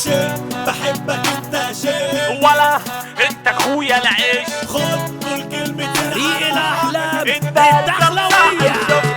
شيء بحبك انت شيء ولا انت اخويا العيش خد كل كلمة ريق الاحلام انت الدخلوية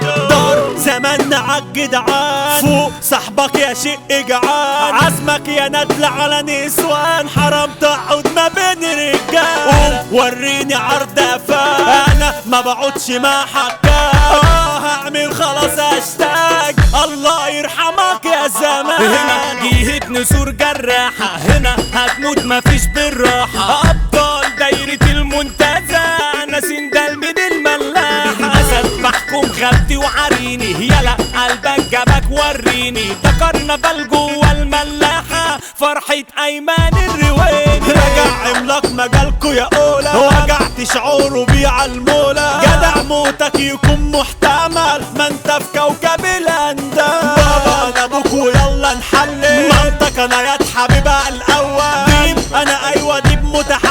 دار زماننا عالجدعان فوق صاحبك يا شق جعان عزمك يا ندل على نسوان حرام تقعد ما بين رجال قوم وريني عرض قفاك انا ما بقعدش مع حكاك اه هعمل خلاص اشتاق الله يرحمك يا زمان هنا جيهة نسور جراحة هنا هتموت مفيش بالراحة أبطال دايرة المنتزه ناسين دلمد الملاحة أسد بحكم غبتي وعريني يلا قلبك جابك وريني ده كرنفال جوه الملاحة فرحة أيمان الرويني رجع عملاق مجالكو يا اولا وجعت شعوره بيه المولى جدع موتك يكون محتمل ما انت في كوكب الاندال بابا انا ابوك ويلا نحلل منطق انا يا حبيبها الاول ديب انا ايوه ديب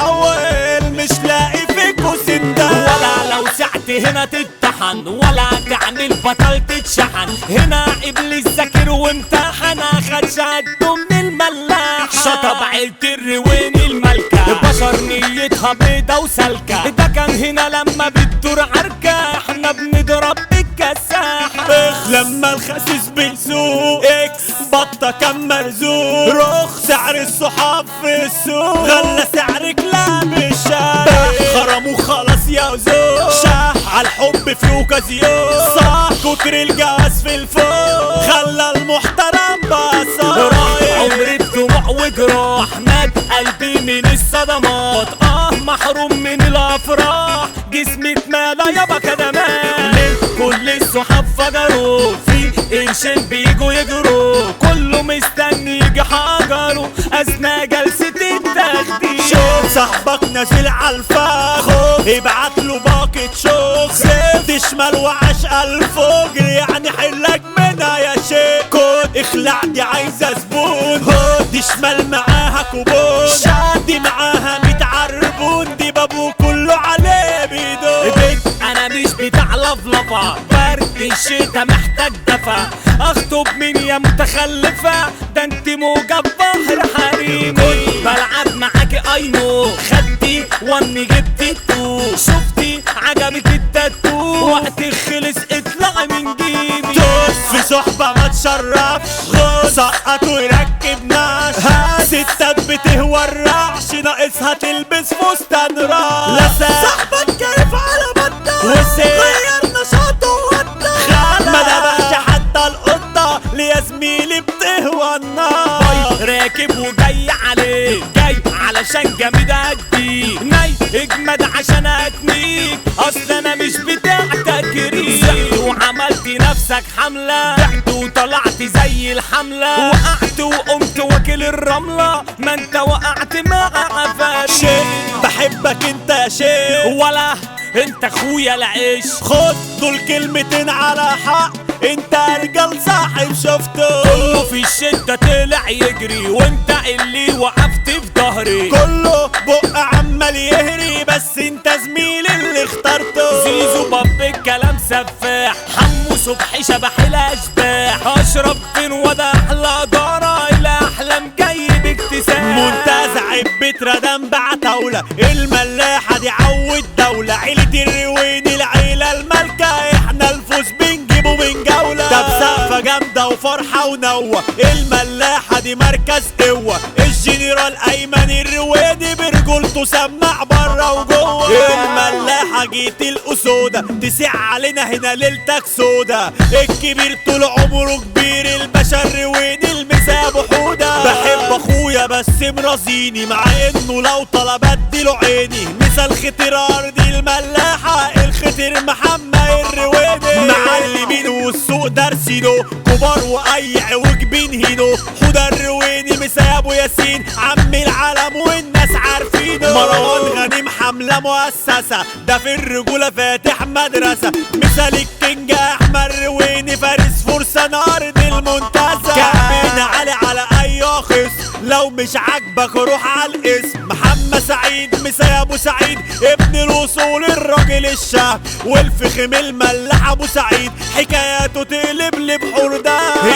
متحول مش لاقي فيكو سندال ولا لو سعت هنا تتحن ولا تعمل بطل تتشحن هنا ابليس ذاكر وامتحن اخد شهادته من الملاح شطب عيلة الروين الملكة بشر نيتها بيضة وسالكة ده كان هنا لما بتدور عركة احنا بنضرب بالكساح اخ لما الخسيس بيسوق اكس بطة كان مرزوق رخ سعر الصحاب في السوق غلى سعر كلاب الشارع خرموا خلاص يا زوج شاح عالحب في اوكازيون صح كتر الجواز في الفوق خلى المحترم بصر عمر الدموع وجراح مات قلبي من الصدمات اه محروم من الافراح جسمي اتمالى يابا كدمات ليه كل الصحاب فجروا في قرشين بيجوا يجروا كله مستني يجي حجره اثناء جلسة التخدير شوف صاحبك نازل عالفخ ابعت له باكت شوك سيف تشمل وعش الفجر يعني حلك منها يا شيخ كود اخلع دي عايزه زبون هود شمال معاها كوبون شادي معاها ميت عربون دي بابو كله عليه بيدون بنت انا مش بتاع لفلفة برد الشتا محتاج دفا اخطب مين يا متخلفة ده انت موجة بحر حريمي كنت بلعب معاكي اينو خدتي واني جبتي تو شفتي عجبك التاتو وقت خلص اطلعي من جيبي دوس في صحبة ما تشرفش غوص سقط ويركب ناش ستات بتهوى الرعش ناقصها تلبس فستان راش لا صاحبك كيف على بطة غير نشاطه وودة ما دبحش حتى القطة ليا زميلي بتهوى النار راكب وجاي عليك جاي علشان جامد اديك ناي اجمد عشان اتنيك اصل انا مش بتاع تكريم زعت وعملت نفسك حملة بعت وطلعت زي الحملة وقعت وقمت واكل الرملة ما انت وقعت مع عفاريت شيء بحبك انت يا شيء ولا انت اخويا العيش خد دول كلمتين على حق انت رجال صاحب شفته كله في الشدة طلع يجري وانت اللي وقفت في ظهري كله بق عمال يهري بس انت زميلي اللي اخترته زيزو باب الكلام سفاح حمو صبحي شبح الاشباح اشرب فين وده احلى دارة الى احلام جاي باكتساح منتزع بيت ردم بعتاولة الملاحة دي عود دولة عيلة الروين العيلة المالكة احنا الفوز بنجيبه من جولة طب سقفة جامدة وفرحة ونوة الملاحة دي مركز قوة الجنرال ايمن الرويني برجولته سمع بره وجوه الملاحة جيت الاسودة تسع علينا هنا ليلتك سودا الكبير طول عمره كبير الباشا الرويني المساب حودة بحب اخويا بس مرازيني مع انه لو طلب اديله عيني مثال خطير ارضي الملاحة الخطير محمد الرويني معلمين والسوق دارسينه كبار واي عوج بينهينه حوده الرويني مسا ابو ياسين عم العالم والناس عارفينه مروان غنيم حملة مؤسسة ده في الرجولة فاتح مدرسة مثال الكينج احمد رويني فارس فرسان ارض المنتزه كعبنا علي على اي خصم لو مش عاجبك روح على الاسم محمد سعيد مسا يا ابو سعيد ابن الوصول الراجل الشاب والفخم الملاح ابو سعيد حكاياته تقلب لي بحور ده الراجل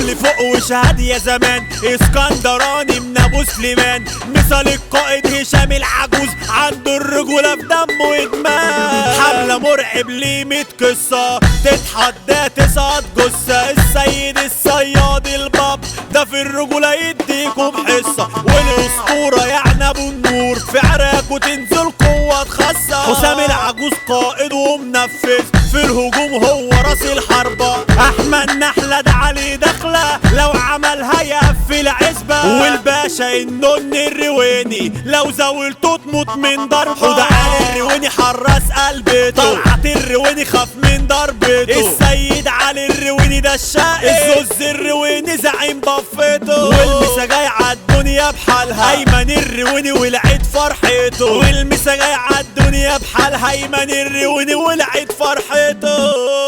كل فوق وشهاد يا زمان اسكندراني من ابو سليمان مثال القائد هشام العجوز عنده الرجولة في دمه ادمان حملة مرعب ليه ميت قصة تتحدى تسعد جثة السيد الصياد الباب ده في الرجولة يديكم حصة والاسطورة يعني ابو النور في عراكوا تنزل قوة خاصة حسام العجوز قائد ومنفذ في الهجوم هو راس الحربة احمد نحلة ده عليه دخلة لو عملها يقفل عزبة والباشا النن الرويني لو زاولته تموت من ضربة حوده علي الرويني حراس قلبته طلعت الرويني خاف من ضربته السيد علي الرويني ده الشقي الزوز الرويني زعيم بفته والمسا جاي عالدنيا بحالها ايمن الرويني ولعيد فرحته والمسا جاي عالدنيا بحالها ايمن الرويني ولعيد فرحته